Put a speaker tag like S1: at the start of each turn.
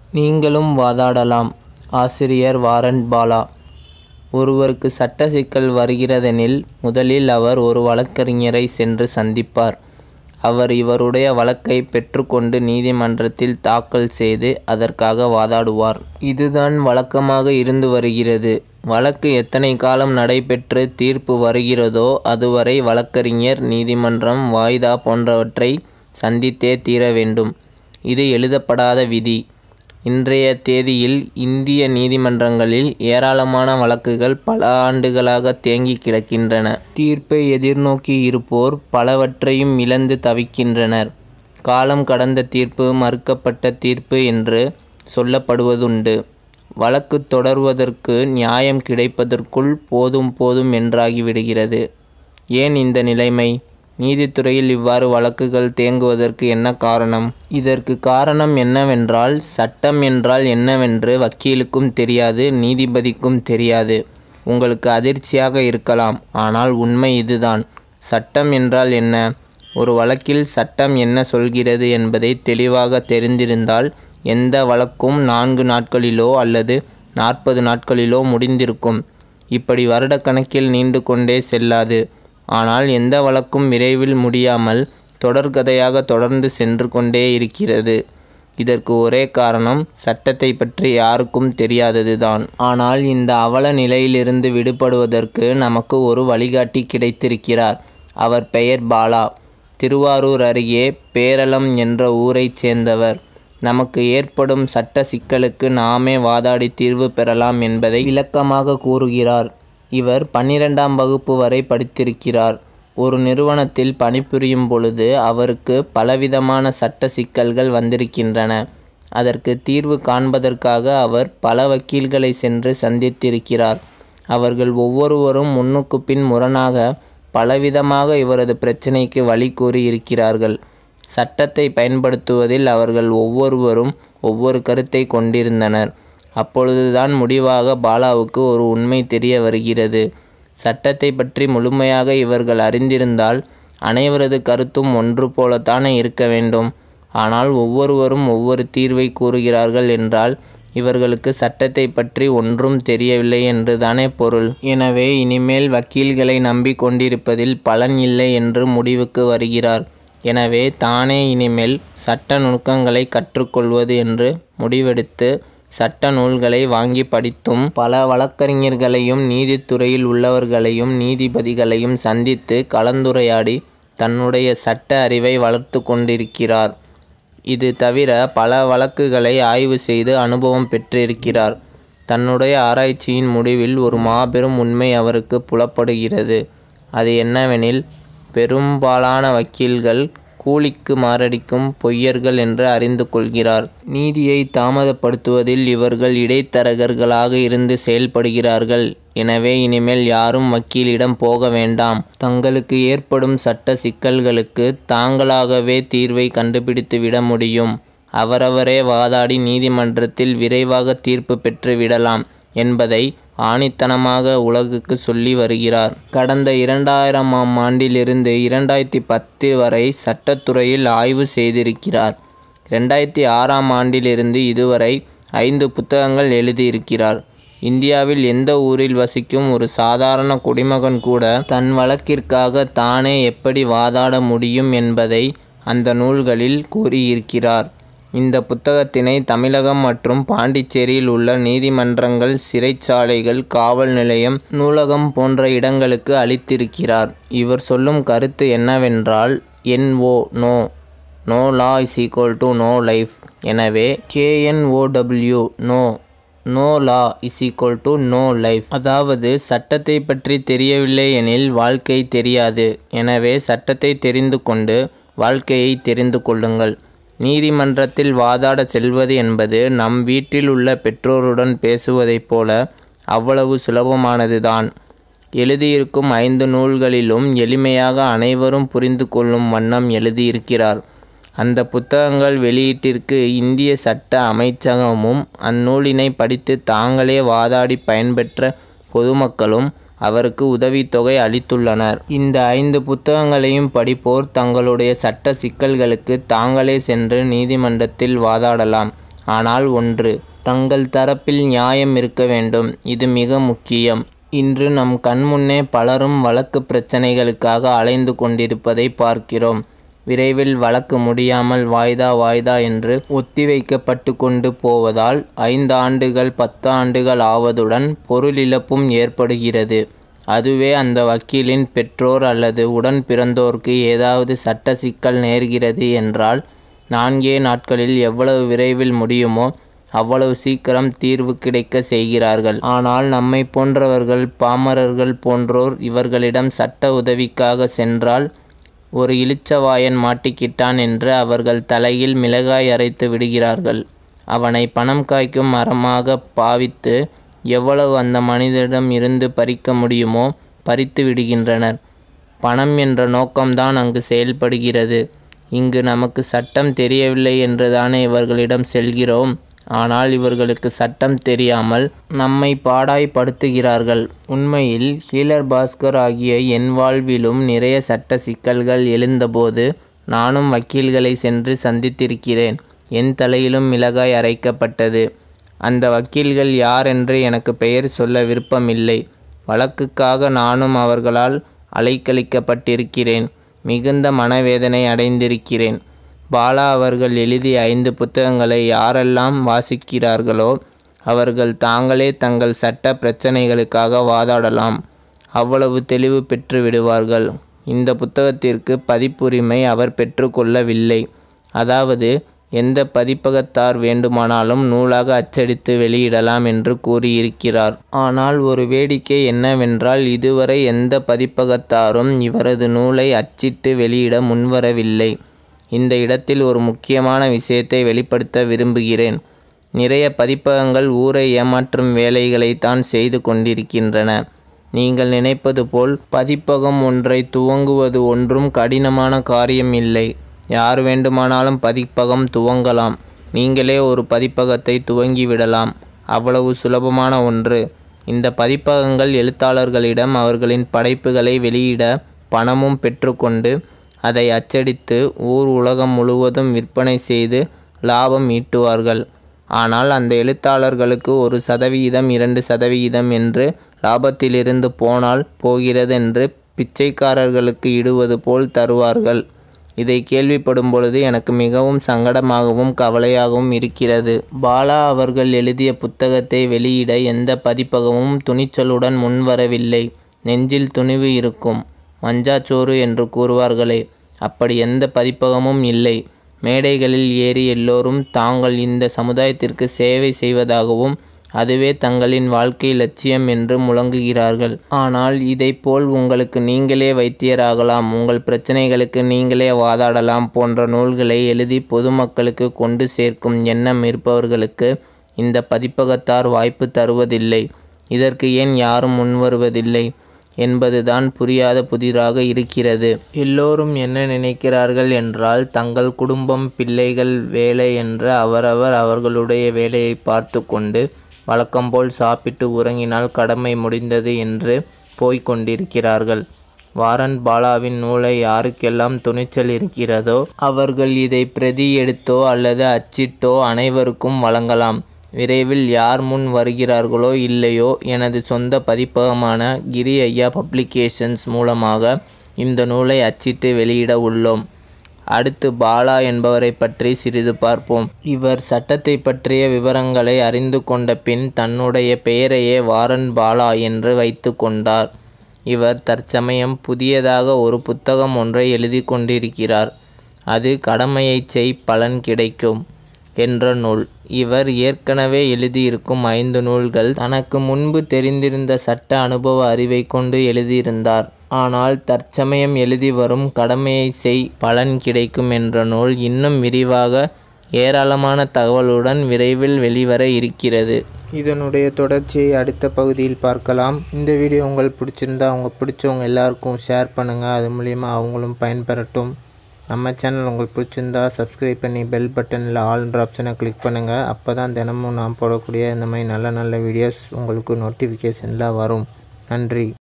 S1: நீங்களும் வாதாடலாம் ஆசிரியர் வாரன் பாலா ஒருவருக்கு சட்ட சிக்கல் வருகிறதெனில் முதலில் அவர் ஒரு வழக்கறிஞரை சென்று சந்திப்பார் அவர் இவருடைய வழக்கை பெற்றுக்கொண்டு நீதிமன்றத்தில் தாக்கல் செய்து அதற்காக வாதாடுவார் இதுதான் வழக்கமாக இருந்து வருகிறது வழக்கு எத்தனை காலம் நடைபெற்று தீர்ப்பு வருகிறதோ அதுவரை வழக்கறிஞர் நீதிமன்றம் வாய்தா போன்றவற்றை சந்தித்தே தீர வேண்டும் இது எழுதப்படாத விதி இன்றைய தேதியில் இந்திய நீதிமன்றங்களில் ஏராளமான வழக்குகள் பல ஆண்டுகளாக தேங்கி கிடக்கின்றன தீர்ப்பை எதிர்நோக்கி இருப்போர் பலவற்றையும் இழந்து தவிக்கின்றனர் காலம் கடந்த தீர்ப்பு மறுக்கப்பட்ட தீர்ப்பு என்று சொல்லப்படுவதுண்டு வழக்கு தொடர்வதற்கு நியாயம் கிடைப்பதற்குள் போதும் போதும் என்றாகிவிடுகிறது ஏன் இந்த நிலைமை நீதித்துறையில் இவ்வாறு வழக்குகள் தேங்குவதற்கு என்ன காரணம் இதற்கு காரணம் என்னவென்றால் சட்டம் என்றால் என்னவென்று வக்கீலுக்கும் தெரியாது நீதிபதிக்கும் தெரியாது உங்களுக்கு அதிர்ச்சியாக இருக்கலாம் ஆனால் உண்மை இதுதான் சட்டம் என்றால் என்ன ஒரு வழக்கில் சட்டம் என்ன சொல்கிறது என்பதை தெளிவாக தெரிந்திருந்தால் எந்த வழக்கும் நான்கு நாட்களிலோ அல்லது நாற்பது நாட்களிலோ முடிந்திருக்கும் இப்படி வருடக்கணக்கில் நீண்டு கொண்டே செல்லாது ஆனால் எந்த வழக்கும் விரைவில் முடியாமல் தொடர்கதையாக தொடர்ந்து சென்று கொண்டே இருக்கிறது இதற்கு ஒரே காரணம் சட்டத்தை பற்றி யாருக்கும் தெரியாததுதான் ஆனால் இந்த அவல நிலையிலிருந்து விடுபடுவதற்கு நமக்கு ஒரு வழிகாட்டி கிடைத்திருக்கிறார் அவர் பெயர் பாலா திருவாரூர் அருகே பேரளம் என்ற ஊரைச் சேர்ந்தவர் நமக்கு ஏற்படும் சட்ட சிக்கலுக்கு நாமே வாதாடி தீர்வு பெறலாம் என்பதை விளக்கமாக கூறுகிறார் இவர் பன்னிரெண்டாம் வகுப்பு வரை படித்திருக்கிறார் ஒரு நிறுவனத்தில் பணிபுரியும் பொழுது அவருக்கு பலவிதமான சட்ட சிக்கல்கள் வந்திருக்கின்றன அதற்கு தீர்வு காண்பதற்காக அவர் பல வக்கீல்களை சென்று சந்தித்திருக்கிறார் அவர்கள் ஒவ்வொருவரும் முன்னுக்கு பின் முரணாக பலவிதமாக இவரது பிரச்சனைக்கு வழி கூறி இருக்கிறார்கள் சட்டத்தை பயன்படுத்துவதில் அவர்கள் ஒவ்வொருவரும் ஒவ்வொரு கருத்தை கொண்டிருந்தனர் அப்பொழுதுதான் முடிவாக பாலாவுக்கு ஒரு உண்மை தெரிய வருகிறது சட்டத்தை பற்றி முழுமையாக இவர்கள் அறிந்திருந்தால் அனைவரது கருத்தும் ஒன்று போலத்தானே இருக்க வேண்டும் ஆனால் ஒவ்வொருவரும் ஒவ்வொரு தீர்வை கூறுகிறார்கள் என்றால் இவர்களுக்கு சட்டத்தை பற்றி ஒன்றும் தெரியவில்லை என்று தானே பொருள் எனவே இனிமேல் வக்கீல்களை நம்பி கொண்டிருப்பதில் பலன் இல்லை என்று முடிவுக்கு வருகிறார் எனவே தானே இனிமேல் சட்ட நுணுக்கங்களை கற்றுக்கொள்வது என்று முடிவெடுத்து சட்ட நூல்களை வாங்கி படித்தும் பல வழக்கறிஞர்களையும் நீதித்துறையில் உள்ளவர்களையும் நீதிபதிகளையும் சந்தித்து கலந்துரையாடி தன்னுடைய சட்ட அறிவை வளர்த்து கொண்டிருக்கிறார் இது தவிர பல வழக்குகளை ஆய்வு செய்து அனுபவம் பெற்றிருக்கிறார் தன்னுடைய ஆராய்ச்சியின் முடிவில் ஒரு மாபெரும் உண்மை அவருக்கு புலப்படுகிறது அது என்னவெனில் பெரும்பாலான வக்கீல்கள் கூலிக்கு மாரடிக்கும் பொய்யர்கள் என்று அறிந்து கொள்கிறார் நீதியை தாமதப்படுத்துவதில் இவர்கள் இடைத்தரகர்களாக இருந்து செயல்படுகிறார்கள் எனவே இனிமேல் யாரும் வக்கீலிடம் போக வேண்டாம் தங்களுக்கு ஏற்படும் சட்ட சிக்கல்களுக்கு தாங்களாகவே தீர்வை கண்டுபிடித்து விட முடியும் அவரவரே வாதாடி நீதிமன்றத்தில் விரைவாக தீர்ப்பு பெற்று விடலாம் என்பதை ஆணித்தனமாக உலகுக்கு சொல்லி வருகிறார் கடந்த இரண்டாயிரமாம் ஆண்டிலிருந்து இரண்டாயிரத்தி பத்து வரை சட்டத்துறையில் ஆய்வு செய்திருக்கிறார் ரெண்டாயிரத்தி ஆறாம் ஆண்டிலிருந்து இதுவரை ஐந்து புத்தகங்கள் எழுதியிருக்கிறார் இந்தியாவில் எந்த ஊரில் வசிக்கும் ஒரு சாதாரண குடிமகன் கூட தன் வழக்கிற்காக தானே எப்படி வாதாட முடியும் என்பதை அந்த நூல்களில் கூறியிருக்கிறார் இந்த புத்தகத்தினை தமிழகம் மற்றும் பாண்டிச்சேரியில் உள்ள நீதிமன்றங்கள் சிறைச்சாலைகள் காவல் நிலையம் நூலகம் போன்ற இடங்களுக்கு அளித்திருக்கிறார் இவர் சொல்லும் கருத்து என்னவென்றால் N O no no law is equal to no life எனவே K N O W know no law is equal to no life அதாவது சட்டத்தை பற்றி தெரியவில்லை எனில் வாழ்க்கை தெரியாது எனவே சட்டத்தை தெரிந்து கொண்டு வாழ்க்கையை தெரிந்து கொள்ளுங்கள் நீதிமன்றத்தில் வாதாட செல்வது என்பது நம் வீட்டில் உள்ள பெற்றோருடன் பேசுவதைப் போல அவ்வளவு சுலபமானதுதான் எழுதியிருக்கும் ஐந்து நூல்களிலும் எளிமையாக அனைவரும் புரிந்து கொள்ளும் வண்ணம் எழுதியிருக்கிறார் அந்த புத்தகங்கள் வெளியீட்டிற்கு இந்திய சட்ட அமைச்சகமும் அந்நூலினை படித்து தாங்களே வாதாடி பயன்பெற்ற பொதுமக்களும் அவருக்கு உதவித்தொகை அளித்துள்ளனர் இந்த ஐந்து புத்தகங்களையும் படிப்போர் தங்களுடைய சட்ட சிக்கல்களுக்கு தாங்களே சென்று நீதிமன்றத்தில் வாதாடலாம் ஆனால் ஒன்று தங்கள் தரப்பில் நியாயம் இருக்க வேண்டும் இது மிக முக்கியம் இன்று நம் கண்முன்னே பலரும் வழக்கு பிரச்சனைகளுக்காக அலைந்து கொண்டிருப்பதை பார்க்கிறோம் விரைவில் வழக்கு முடியாமல் வாய்தா வாய்தா என்று ஒத்திவைக்கப்பட்டு கொண்டு போவதால் ஐந்து ஆண்டுகள் பத்து ஆண்டுகள் ஆவதுடன் பொருள் இழப்பும் ஏற்படுகிறது அதுவே அந்த வக்கீலின் பெற்றோர் அல்லது உடன் பிறந்தோருக்கு ஏதாவது சட்ட சிக்கல் நேர்கிறது என்றால் நான்கே நாட்களில் எவ்வளவு விரைவில் முடியுமோ அவ்வளவு சீக்கிரம் தீர்வு கிடைக்க செய்கிறார்கள் ஆனால் நம்மை போன்றவர்கள் பாமரர்கள் போன்றோர் இவர்களிடம் சட்ட உதவிக்காக சென்றால் ஒரு இளிச்சவாயன் மாட்டிக்கிட்டான் என்று அவர்கள் தலையில் மிளகாய் அரைத்து விடுகிறார்கள் அவனை பணம் காய்க்கும் மரமாக பாவித்து எவ்வளவு அந்த மனிதனிடம் இருந்து பறிக்க முடியுமோ பறித்து விடுகின்றனர் பணம் என்ற நோக்கம்தான் அங்கு செயல்படுகிறது இங்கு நமக்கு சட்டம் தெரியவில்லை என்றுதானே இவர்களிடம் செல்கிறோம் ஆனால் இவர்களுக்கு சட்டம் தெரியாமல் நம்மை பாடாய்படுத்துகிறார்கள் உண்மையில் ஹீலர் பாஸ்கர் ஆகிய என் வாழ்விலும் நிறைய சட்ட சிக்கல்கள் எழுந்தபோது நானும் வக்கீல்களை சென்று சந்தித்திருக்கிறேன் என் தலையிலும் மிளகாய் அரைக்கப்பட்டது அந்த வக்கீல்கள் யார் என்று எனக்கு பெயர் சொல்ல விருப்பமில்லை வழக்குக்காக நானும் அவர்களால் அலைக்கழிக்கப்பட்டிருக்கிறேன் மிகுந்த மனவேதனை அடைந்திருக்கிறேன் பாலா அவர்கள் எழுதிய ஐந்து புத்தகங்களை யாரெல்லாம் வாசிக்கிறார்களோ அவர்கள் தாங்களே தங்கள் சட்ட பிரச்சனைகளுக்காக வாதாடலாம் அவ்வளவு தெளிவு பெற்று விடுவார்கள் இந்த புத்தகத்திற்கு பதிப்புரிமை அவர் பெற்றுக்கொள்ளவில்லை அதாவது எந்த பதிப்பகத்தார் வேண்டுமானாலும் நூலாக அச்சடித்து வெளியிடலாம் என்று கூறியிருக்கிறார் ஆனால் ஒரு வேடிக்கை என்னவென்றால் இதுவரை எந்த பதிப்பகத்தாரும் இவரது நூலை அச்சிட்டு வெளியிட முன்வரவில்லை இந்த இடத்தில் ஒரு முக்கியமான விஷயத்தை வெளிப்படுத்த விரும்புகிறேன் நிறைய பதிப்பகங்கள் ஊரை ஏமாற்றும் வேலைகளை தான் செய்து கொண்டிருக்கின்றன நீங்கள் நினைப்பது போல் பதிப்பகம் ஒன்றை துவங்குவது ஒன்றும் கடினமான காரியம் இல்லை யார் வேண்டுமானாலும் பதிப்பகம் துவங்கலாம் நீங்களே ஒரு பதிப்பகத்தை துவங்கிவிடலாம் அவ்வளவு சுலபமான ஒன்று இந்த பதிப்பகங்கள் எழுத்தாளர்களிடம் அவர்களின் படைப்புகளை வெளியிட பணமும் பெற்றுக்கொண்டு அதை அச்சடித்து ஊர் உலகம் முழுவதும் விற்பனை செய்து லாபம் ஈட்டுவார்கள் ஆனால் அந்த எழுத்தாளர்களுக்கு ஒரு சதவிகிதம் இரண்டு சதவிகிதம் என்று லாபத்திலிருந்து போனால் போகிறது என்று பிச்சைக்காரர்களுக்கு இடுவது போல் தருவார்கள் இதை கேள்விப்படும் பொழுது எனக்கு மிகவும் சங்கடமாகவும் கவலையாகவும் இருக்கிறது பாலா அவர்கள் எழுதிய புத்தகத்தை வெளியிட எந்த பதிப்பகமும் துணிச்சலுடன் முன்வரவில்லை நெஞ்சில் துணிவு இருக்கும் மஞ்சாச்சோறு என்று கூறுவார்களே அப்படி எந்த பதிப்பகமும் இல்லை மேடைகளில் ஏறி எல்லோரும் தாங்கள் இந்த சமுதாயத்திற்கு சேவை செய்வதாகவும் அதுவே தங்களின் வாழ்க்கை லட்சியம் என்று முழங்குகிறார்கள் ஆனால் இதைப்போல் உங்களுக்கு நீங்களே வைத்தியராகலாம் உங்கள் பிரச்சனைகளுக்கு நீங்களே வாதாடலாம் போன்ற நூல்களை எழுதி பொதுமக்களுக்கு கொண்டு சேர்க்கும் எண்ணம் இருப்பவர்களுக்கு இந்த பதிப்பகத்தார் வாய்ப்பு தருவதில்லை இதற்கு ஏன் யாரும் முன்வருவதில்லை என்பதுதான் புரியாத புதிராக இருக்கிறது எல்லோரும் என்ன நினைக்கிறார்கள் என்றால் தங்கள் குடும்பம் பிள்ளைகள் வேலை என்று அவரவர் அவர்களுடைய வேலையை பார்த்து கொண்டு வழக்கம்போல் சாப்பிட்டு உறங்கினால் கடமை முடிந்தது என்று போய்க் கொண்டிருக்கிறார்கள் வாரன் பாலாவின் நூலை யாருக்கெல்லாம் துணிச்சல் இருக்கிறதோ அவர்கள் இதை பிரதி எடுத்தோ அல்லது அச்சிட்டோ அனைவருக்கும் வழங்கலாம் விரைவில் யார் முன் வருகிறார்களோ இல்லையோ எனது சொந்த பதிப்பகமான கிரி ஐயா பப்ளிகேஷன்ஸ் மூலமாக இந்த நூலை அச்சிட்டு வெளியிட உள்ளோம் அடுத்து பாலா என்பவரை பற்றி சிறிது பார்ப்போம் இவர் சட்டத்தை பற்றிய விவரங்களை அறிந்து கொண்ட பின் தன்னுடைய பெயரையே வாரன் பாலா என்று வைத்து கொண்டார் இவர் தற்சமயம் புதியதாக ஒரு புத்தகம் ஒன்றை எழுதி கொண்டிருக்கிறார் அது கடமையைச் செய் பலன் கிடைக்கும் என்ற நூல் இவர் ஏற்கனவே எழுதியிருக்கும் ஐந்து நூல்கள் தனக்கு முன்பு தெரிந்திருந்த சட்ட அனுபவ அறிவை கொண்டு எழுதியிருந்தார் ஆனால் தற்சமயம் எழுதி வரும் கடமையை செய் பலன் கிடைக்கும் என்ற நூல் இன்னும் விரிவாக ஏராளமான தகவலுடன் விரைவில் வெளிவர இருக்கிறது இதனுடைய தொடர்ச்சியை அடுத்த பகுதியில் பார்க்கலாம் இந்த வீடியோ உங்களுக்கு பிடிச்சிருந்தா அவங்க பிடிச்சவங்க எல்லாருக்கும் ஷேர் பண்ணுங்கள் அது மூலிமா அவங்களும் பயன்பெறட்டும் நம்ம சேனல் உங்களுக்கு பிடிச்சிருந்தா சப்ஸ்கிரைப் பண்ணி பெல் பட்டனில் ஆல்ன்ற ஆப்ஷனை கிளிக் பண்ணுங்கள் அப்போ தான் தினமும் நான் போடக்கூடிய இந்த மாதிரி நல்ல நல்ல வீடியோஸ் உங்களுக்கு நோட்டிஃபிகேஷனில் வரும் நன்றி